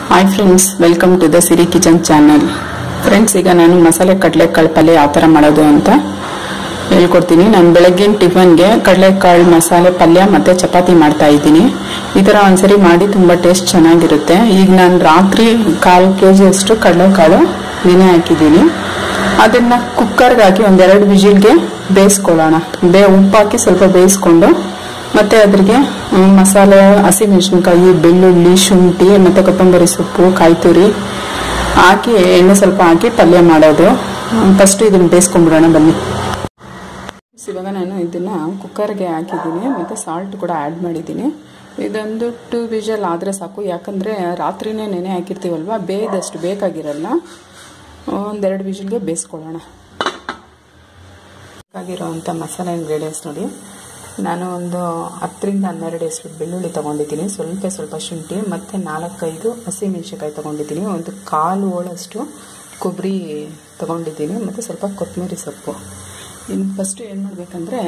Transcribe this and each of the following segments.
hi friends welcome to the Siri kitchen channel friends ಈಗ ನಾನು ಮಸಾಲೆ ಕಡಲೆಕಾಳು ಪಲ್ಯ ಯಾವ ಥರ ಮಾಡೋದು ಅಂತ ಹೇಳ್ಕೊಡ್ತೀನಿ ನಾನು ಬೆಳಗ್ಗಿನ ಟಿಫನ್ಗೆ ಕಡಲೆಕಾಳು ಮಸಾಲೆ ಪಲ್ಯ ಮತ್ತು ಚಪಾತಿ ಮಾಡ್ತಾ ಇದ್ದೀನಿ ಈ ಥರ ಒಂದ್ಸರಿ ಮಾಡಿ ತುಂಬ ಟೇಸ್ಟ್ ಚೆನ್ನಾಗಿರುತ್ತೆ ಈಗ ನಾನು ರಾತ್ರಿ ಕಾಲು ಕೆ ಜಿಯಷ್ಟು ಕಡಲೆಕಾಳು ನೆನೆ ಹಾಕಿದ್ದೀನಿ ಅದನ್ನು ಕುಕ್ಕರ್ಗೆ ಹಾಕಿ ಒಂದೆರಡು ವಿಜಿಲ್ಗೆ ಬೇಯಿಸ್ಕೊಳ್ಳೋಣ ಬೇ ಉಪ್ಪು ಹಾಕಿ ಸ್ವಲ್ಪ ಬೇಯಿಸ್ಕೊಂಡು ಮತ್ತೆ ಅದ್ರಿಗೆ ಹ್ಮ್, ಮಸಾಲೆ ಹಸಿಮೆಣಸಿನ್ಕಾಯಿ ಬೆಳ್ಳುಳ್ಳಿ ಶುಂಠಿ ಮತ್ತೆ ಕೊತ್ತಂಬರಿ ಸೊಪ್ಪು ಕಾಯಿ ತುರಿ ಹಾಕಿ ಎಣ್ಣೆ ಸ್ವಲ್ಪ ಹಾಕಿ ಪಲ್ಯ ಮಾಡೋದು ಫಸ್ಟ್ ಇದನ್ನ ಬೇಯಿಸ್ಕೊಂಡ್ಬಿಡೋಣ ಬನ್ನಿ ಇವಾಗ ನಾನು ಇದನ್ನ ಕುಕ್ಕರ್ಗೆ ಹಾಕಿದ್ದೀನಿ ಮತ್ತೆ ಸಾಲ್ಟ್ ಕೂಡ ಆ್ಯಡ್ ಮಾಡಿದ್ದೀನಿ ಇದೊಂದು ಟೂ ವಿಜಲ್ ಆದರೆ ಸಾಕು ಯಾಕಂದರೆ ರಾತ್ರಿನೇ ನೆನೆ ಹಾಕಿರ್ತೀವಲ್ವ ಬೇಯ್ದಷ್ಟು ಬೇಕಾಗಿರಲ್ಲ ಒಂದೆರಡು ವಿಜಿಲ್ಗೆ ಬೇಯಿಸ್ಕೊಳ್ಳೋಣ ಬೇಕಾಗಿರೋವಂಥ ಮಸಾಲೆ ಇಂಗ್ರೀಡಿಯೆಂಟ್ಸ್ ನೋಡಿ ನಾನು ಒಂದು ಹತ್ತರಿಂದ ಹನ್ನೆರಡು ಎಷ್ಟು ಬೆಳ್ಳುಳ್ಳಿ ತೊಗೊಂಡಿದ್ದೀನಿ ಸ್ವಲ್ಪ ಸ್ವಲ್ಪ ಶುಂಠಿ ಮತ್ತು ನಾಲ್ಕೈದು ಹಸಿಮೆಣಸಿನ್ಕಾಯಿ ತೊಗೊಂಡಿದ್ದೀನಿ ಒಂದು ಕಾಲು ಹೋಳಷ್ಟು ಕೊಬ್ಬರಿ ತೊಗೊಂಡಿದ್ದೀನಿ ಮತ್ತು ಸ್ವಲ್ಪ ಕೊತ್ತಂಬರಿ ಸೊಪ್ಪು ಇನ್ನು ಫಸ್ಟು ಏನು ಮಾಡಬೇಕಂದ್ರೆ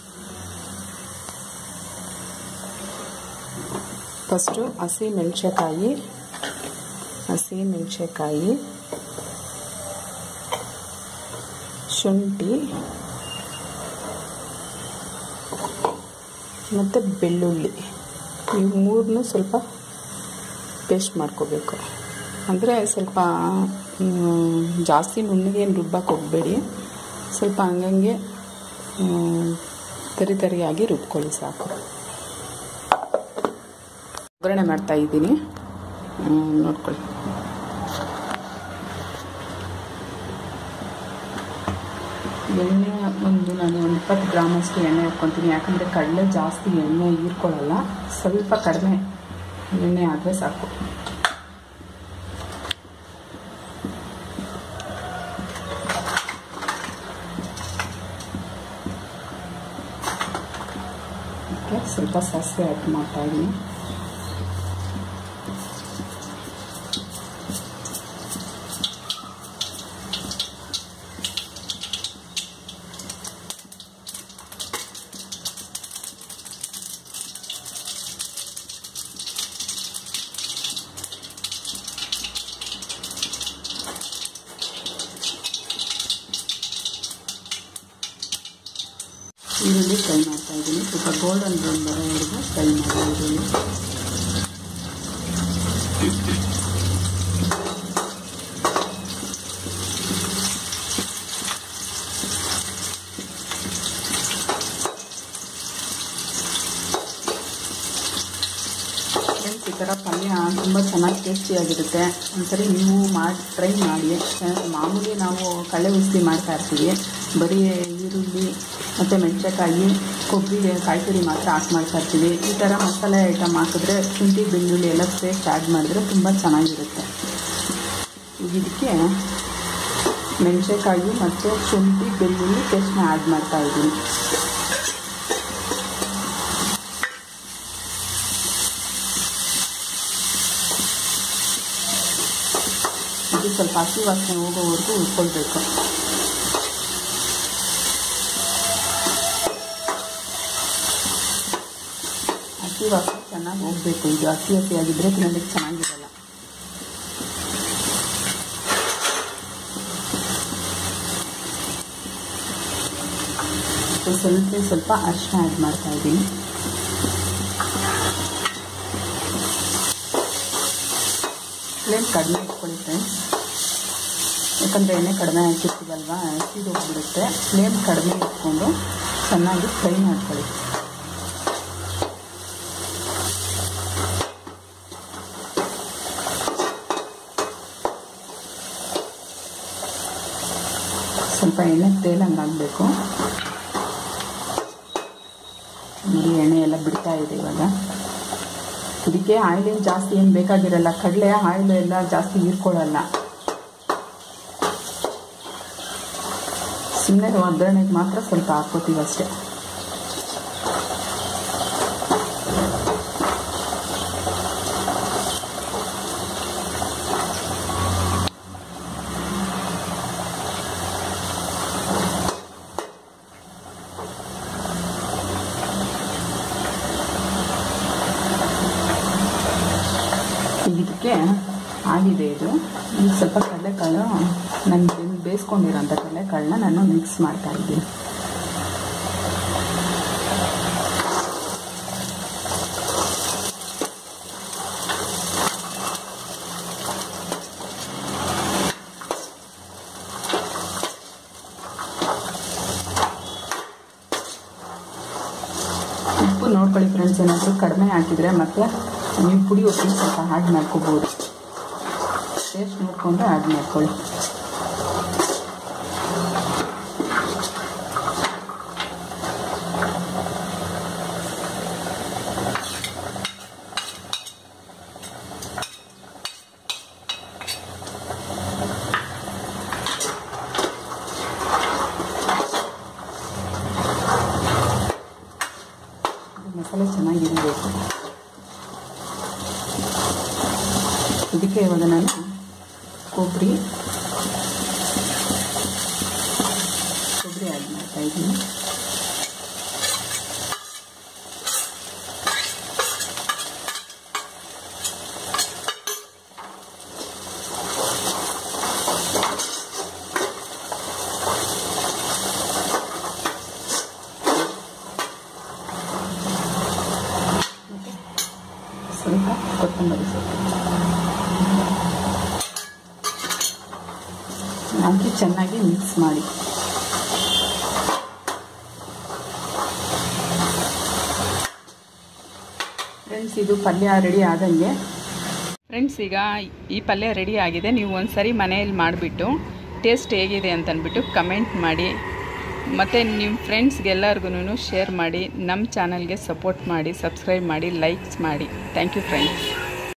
ಫಸ್ಟು ಹಸಿ ಮೆಣಸಿನ್ಕಾಯಿ ಹಸಿ ಮೆಣಸಿನ್ಕಾಯಿ ಶುಂಠಿ ಮತ್ತು ಬೆಳ್ಳುಳ್ಳಿ ಇವು ಮೂರನ್ನೂ ಸ್ವಲ್ಪ ಪೇಸ್ಟ್ ಮಾಡ್ಕೋಬೇಕು ಅಂದರೆ ಸ್ವಲ್ಪ ಮ್, ಜಾಸ್ತಿ ನುಣ್ಣಗೆ ಏನು ರುಬ್ಬಕ್ಕೆ ಹೋಗಬೇಡಿ ಸ್ವಲ್ಪ ಹಂಗಂಗೆ ಮ್, ತರಿ ತರಿಯಾಗಿ ರುಬ್ಕೊಳ್ಳಿ ಸಾಕು ಒಗ್ಗರಣೆ ಮಾಡ್ತಾ ಇದ್ದೀನಿ ಮ್, ನೋಡ್ಕೊಳ್ಳಿ ಎಣ್ಣೆ ಒಂದು ನಾನು ಒಂದು ಇಪ್ಪತ್ತು ಗ್ರಾಮಷ್ಟು ಎಣ್ಣೆ ಹಾಕ್ಕೊತೀನಿ ಯಾಕಂದರೆ ಕಡಲೆ ಜಾಸ್ತಿ ಎಣ್ಣೆ ಹೀರ್ಕೊಳ್ಳಲ್ಲ ಸ್ವಲ್ಪ ಕಡಿಮೆ ಎಣ್ಣೆ ಆದರೆ ಸಾಕು ಓಕೆ ಸ್ವಲ್ಪ ಸಾಸಿವೆ ಆ್ಯಡ್ ಮಾಡ್ತಾ ಇದ್ದೀನಿ ಈರುಳ್ಳಿ ಫ್ರೈ ಮಾಡ್ತಾ ಇದ್ದೀನಿ ಸ್ವಲ್ಪ ಗೋಲ್ಡನ್ ಬ್ರೌನ್ ಬರೋವರೆಗೂ ಫ್ರೈ ಮಾಡ್ತಾ ಇದ್ದೀನಿ ಫ್ರೆಂಡ್ಸ್ ಈ ಥರ ಪಲ್ಯ ತುಂಬ ಚೆನ್ನಾಗಿ ಟೇಸ್ಟಿಯಾಗಿರುತ್ತೆ ಒಂದ್ಸರಿ ನೀವು ಮಾಡಿ ಟ್ರೈ ಮಾಡಿ ಯಾಕಂದ್ರೆ ಮಾಮೂಲಿ ನಾವು ಕಳೆ ಉಸಿ ಮಾಡ್ತಾ ಇರ್ತೀವಿ ಬರೀ ಈರುಳ್ಳಿ ಮತ್ತು ಮೆಣಸಿನಕಾಯಿ ಕೊಬ್ಬರಿ ಕಾಯಿ ತುರಿ ಮಾತ್ರ ಹಾಕಿ ಮಾಡ್ತಾ ಇರ್ತೀವಿ ಈ ಥರ ಮಸಾಲೆ ಐಟಮ್ ಹಾಕಿದ್ರೆ ಶುಂಠಿ ಬೆಳ್ಳುಳ್ಳಿ ಎಲ್ಲ ಪೇಸ್ಟ್ ಆ್ಯಡ್ ಮಾಡಿದ್ರೆ ತುಂಬ ಚೆನ್ನಾಗಿರುತ್ತೆ ಈಗ ಇದಕ್ಕೆ ಮೆಣಸಿನಕಾಯಿ ಮತ್ತು ಶುಂಠಿ ಬೆಳ್ಳುಳ್ಳಿ ಪೇಸ್ಟ್ನ ಆ್ಯಡ್ ಮಾಡ್ತಾ ಇದ್ದೀನಿ ಇದು ಸ್ವಲ್ಪ ಹಸಿ ವಾಸನೆ ಹೋಗೋವರೆಗೂ ಉಟ್ಕೊಳ್ಬೇಕು ಹಸಿ ವಾಸನೆ ಚೆನ್ನಾಗಿ ಹೋಗ್ಬೇಕು ಇದು ಹಸಿ ಹಸಿ ಆಗಿದ್ರೆ ತಿನ್ನೋದಕ್ಕೆ ಚೆನ್ನಾಗಿರಲ್ಲ ಮತ್ತೆ ಸ್ವಲ್ಪ ಸ್ವಲ್ಪ ಅರಿಶಿನ ಆ್ಯಡ್ ಮಾಡ್ತಾ ಇದ್ದೀನಿ ಫ್ಲೇಮ್ ಕಡಿಮೆ ಇಟ್ಕೊಳ್ಳಿ ಫ್ರೆಂಡ್ಸ್ ಯಾಕಂದರೆ ಎಣ್ಣೆ ಕಡಿಮೆ ಹಾಕಿರ್ತೀವಲ್ವಾ ಸೀದು ಹೋಗ್ಬಿಡುತ್ತೆ ಫ್ಲೇಮ್ ಕಡಿಮೆ ಇಟ್ಕೊಂಡು ಚೆನ್ನಾಗಿ ಫ್ರೈ ಮಾಡ್ಕೊಳ್ಳಿ ಸ್ವಲ್ಪ ಎಣ್ಣೆ ತೇಲಂಗೆ ಆಗಬೇಕು ನೋಡಿ ಎಣ್ಣೆ ಎಲ್ಲ ಬಿಡ್ತಾ ಇದೆ ಇವಾಗ ಇದಕ್ಕೆ ಆಯಿಲ್ ಏನು ಜಾಸ್ತಿ ಏನು ಬೇಕಾಗಿರಲ್ಲ ಕಡಲೆ ಆಯಿಲ್ ಎಲ್ಲ ಜಾಸ್ತಿ ಹೀರ್ಕೊಳ್ಳಲ್ಲ ಸುಮ್ಮನೆ ಒಗ್ಗರಣೆಗೆ ಮಾತ್ರ ಸ್ವಲ್ಪ ಹಾಕ್ಕೋತೀವಿ ಅಷ್ಟೇ ಇದಕ್ಕೆ ಆಗಿದೆ ಇದು ಈಗ ಸ್ವಲ್ಪ ಕಡಲೆಕಾಳು ನಾನು ಬೇಯಿಸ್ಕೊಂಡಿರೋಂಥ ಕಡಲೆಕಾಳನ್ನ ನಾನು ಮಿಕ್ಸ್ ಮಾಡ್ತಾ ಇದ್ದೀನಿ ಉಪ್ಪು ನೋಡ್ಕೊಳ್ಳಿ ಫ್ರೆಂಡ್ಸ್ ಏನಾದರೂ ಕಡಿಮೆ ಹಾಕಿದರೆ ಮತ್ತೆ ನೀವು ಪುಡಿ ಉಪ್ಪು ಸ್ವಲ್ಪ ಆ್ಯಡ್ ಮಾಡ್ಕೋಬೋದು ಟೇಸ್ಟ್ ನೋಡಿಕೊಂಡು ಆ್ಯಡ್ ಮಾಡ್ಕೊಳ್ಳಿ ಮಸಾಲೆ ಚೆನ್ನಾಗಿರಬೇಕು ಇದಕ್ಕೆ ಇವಾಗ ನಾನು ಕೊಬ್ಬರಿ ಕೊಬ್ಬರಿ ಆ್ಯಡ್ ಮಾಡ್ತಾ ಇದ್ದೀನಿ ಸ್ವಲ್ಪ ಕೊತ್ತಂಬರಿ ಸೊಪ್ಪು ಹಾಕಿ ಚೆನ್ನಾಗಿ ಮಿಕ್ಸ್ ಮಾಡಿ ಫ್ರೆಂಡ್ಸ್ ಇದು ಪಲ್ಯ ರೆಡಿ ಆಗಂಗೆ ಫ್ರೆಂಡ್ಸ್ ಈಗ ಈ ಪಲ್ಯ ರೆಡಿ ಆಗಿದೆ ನೀವು ಒಂದ್ಸರಿ ಮನೆಯಲ್ಲಿ ಮಾಡಿಬಿಟ್ಟು ಟೇಸ್ಟ್ ಹೇಗಿದೆ ಅಂತ ಅಂದ್ಬಿಟ್ಟು ಕಮೆಂಟ್ ಮಾಡಿ ಮತ್ತು ನಿಮ್ಮ ಫ್ರೆಂಡ್ಸ್ಗೆಲ್ಲರಿಗೂ ಶೇರ್ ಮಾಡಿ ನಮ್ಮ ಚಾನಲ್ಗೆ ಸಪೋರ್ಟ್ ಮಾಡಿ ಸಬ್ಸ್ಕ್ರೈಬ್ ಮಾಡಿ ಲೈಕ್ಸ್ ಮಾಡಿ ಥ್ಯಾಂಕ್ ಯು ಫ್ರೆಂಡ್ಸ್